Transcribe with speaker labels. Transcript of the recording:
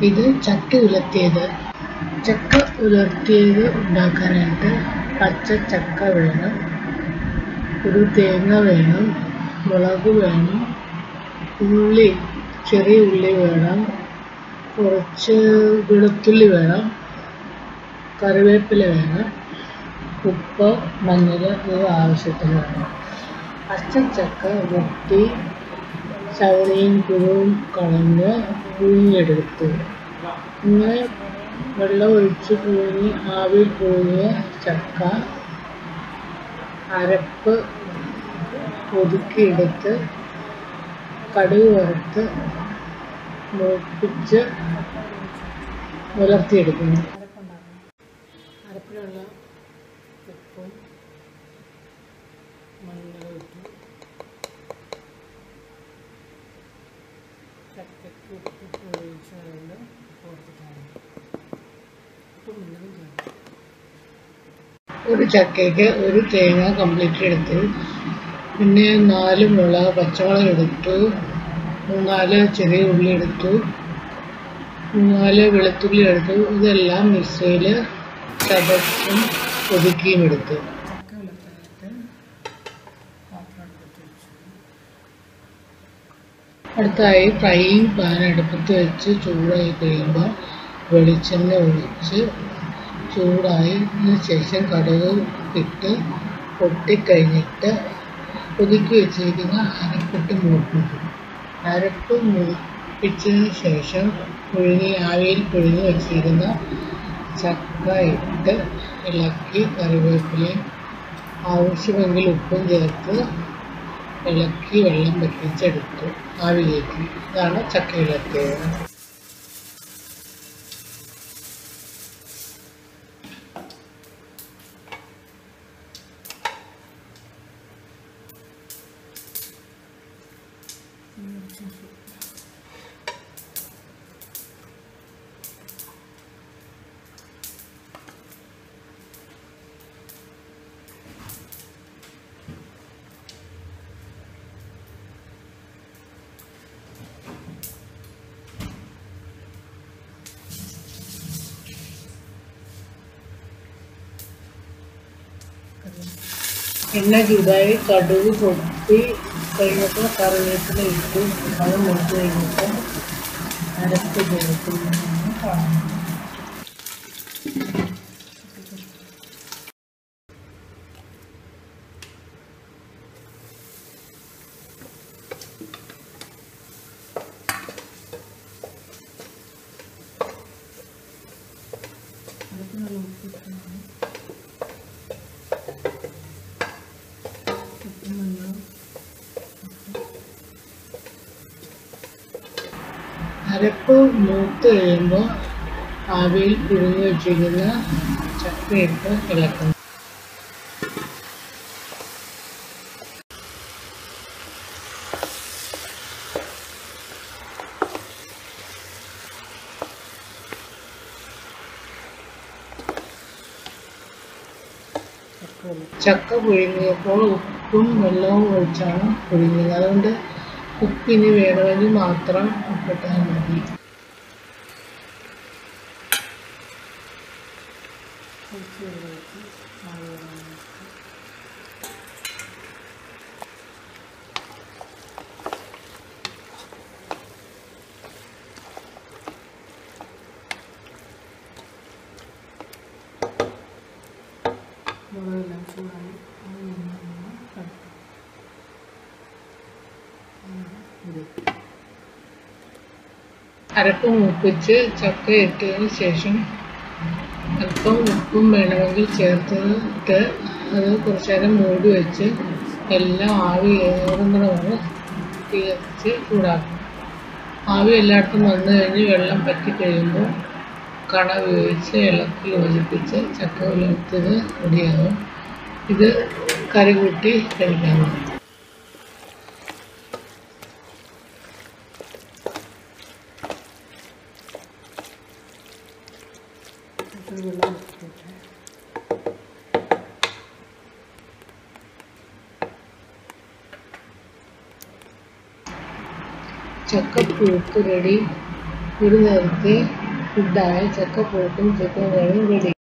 Speaker 1: ഇത് ചക്ക ഉലർത്തിയത് ചക്ക ഉലർത്തിയത് ഉണ്ടാക്കാനായിട്ട് പച്ച ചക്ക വേണം ഒരു തേങ്ങ വേണം മുളക് വേണം ഉള്ളി ചെറിയ ഉള്ളി വേണം കുറച്ച് വെളുത്തുള്ളി വേണം കറിവേപ്പില വേണം ഉപ്പ് മഞ്ഞൾ ഇവ ആവശ്യത്തിന് വേണം പച്ചച്ചക്ക വെട്ടി ചവണിയും കുരുവും കളഞ്ഞ് പുഴുങ്ങിയെടുത്തു ഇങ്ങനെ വെള്ളം ഒഴിച്ച് പുഴുങ്ങി ആവിയിൽ പുഴുങ്ങിയ ചക്ക അരപ്പ് ഒതുക്കിയെടുത്ത് കടുക് വറുത്ത് മൂപ്പിച്ച് ഉലർത്തിയെടുക്കുന്നു അരപ്പിനുള്ള ഉപ്പും മഞ്ഞളും ഇട്ടു ചക്കയ്ക്ക് ഉപ്പ് ഒഴിച്ചുകൊണ്ട് കൊടുത്തിട്ടാണ് ഉപ്പും മഞ്ഞളും ചേർത്ത് ഒരു ചക്കയ്ക്ക് ഒരു തേങ്ങ കംപ്ലീറ്റ് എടുത്തു പിന്നെ നാല് മുളക് പച്ചമുളക് എടുത്തു മൂന്നാല് ചെറിയ ഉള്ളി എടുത്തു മൂന്നാല് വെളുത്തുള്ളി എടുത്തു ഇതെല്ലാം മിക്സിയിൽ ചതച്ചും ഒതുക്കിയും എടുത്തു ചക്ക വെളുത്തായിട്ട് പാത്രം എടുത്ത് വെച്ചു അടുത്തായി ഫ്രൈയിങ് പാൻ അടുപ്പത്ത് വെച്ച് ചൂടായി കഴിയുമ്പോൾ വെളിച്ചെണ്ണ ഒഴിച്ച് ചൂടായതിന് ശേഷം കടുക് ഇട്ട് പൊട്ടിക്കഴിഞ്ഞിട്ട് ഒതുക്കി വെച്ചിരിക്കുന്ന അരപ്പിട്ട് മൂപ്പിക്കും അരപ്പ് മൂപ്പിച്ചതിന് ശേഷം പുഴുങ്ങി ആവിയിൽ പുഴുങ്ങി വെച്ചിരിക്കുന്ന ചക്ക ഇട്ട് ഇളക്കി കറിവേപ്പിലയും ആവശ്യമെങ്കിൽ ഉപ്പും ചേർത്ത് ഇളക്കി വെള്ളം വറ്റിച്ചെടുത്തു ആവിയിലേക്ക് ഇതാണ് ചക്ക ഇളക്കിയത് എണ്ണ ചൂടായി കടുക് പൊട്ടി കഴിഞ്ഞപ്പോൾ കറിവേപ്പില ഇട്ടു അത് മുറിച്ച് കഴിഞ്ഞപ്പോൾ അരപ്പ് ചേർക്കുന്നതാണ് കാണുന്നത് അടുപ്പിനുള്ള ഉപ്പിട്ടാണ് ഉപ്പും മഞ്ഞളും അരപ്പ് മൂത്ത് കഴിയുമ്പോൾ ആവിയിൽ പുഴുങ്ങി വെച്ചിരിക്കുന്ന ചക്കയിട്ട് ഇളക്കുന്നു ചക്ക പുഴുങ്ങിയപ്പോൾ ഉപ്പും വെള്ളവും ഒഴിച്ചാണ് പുഴുങ്ങിയത് അതുകൊണ്ട് ഉപ്പിന് വേണമെങ്കിൽ മാത്രം ഉപ്പിട്ടാൽ മതി മുളകെല്ലാം ചൂടായി അത് നന്നായി കടക്കും അരപ്പ് മൂപ്പിച്ച് ചക്ക ഇട്ടതിന് ശേഷം അല്പം ഉപ്പും വേണമെങ്കിൽ ചേർത്തിട്ട് അത് കുറച്ച് നേരം മൂടി വെച്ച് എല്ലാം ആവി ഏറുന്നത് വരെ തീർച്ച് ചൂടാക്കും ആവി എല്ലായിടത്തും വന്നു കഴിഞ്ഞ് വെള്ളം പറ്റി കഴിയുമ്പോൾ കണ ഉപയോഗിച്ച് ഇളക്കി യോജിപ്പിച്ച് ചക്ക ഉലർത്തിയത് റെഡിയാകും ഇത് കറി കൂട്ടി കഴിക്കാവുന്നതാണ് വെള്ളം വെച്ചിട്ട് ചക്കപ്പുഴുക്ക് റെഡി ഒരു നേരത്തെ ഫുഡായ ചക്കപ്പുഴുക്കും ചിക്കൻ കറിയും റെഡി